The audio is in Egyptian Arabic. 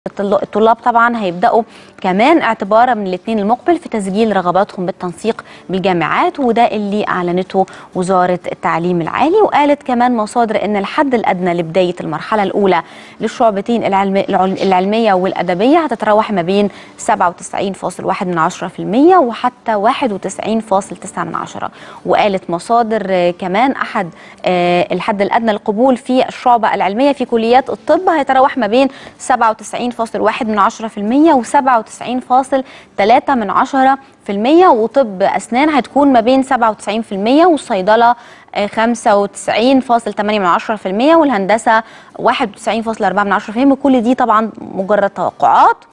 الطلاب طبعا هيبداوا كمان اعتبارا من الاثنين المقبل في تسجيل رغباتهم بالتنسيق بالجامعات وده اللي اعلنته وزاره التعليم العالي وقالت كمان مصادر ان الحد الادنى لبدايه المرحله الاولى للشعبتين العلمي العلميه والادبيه هتتراوح ما بين 97.1 من 10% وحتى 91.9 من 10 وقالت مصادر كمان احد الحد الادنى للقبول في الشعبه العلميه في كليات الطب هيتراوح ما بين 97 90.1 من 10% و97.3 من 10% وطب أسنان هتكون ما بين 97% والصيدلة 95.8 من 10% والهندسة 91.4 من 10% كل دي طبعا مجرد توقعات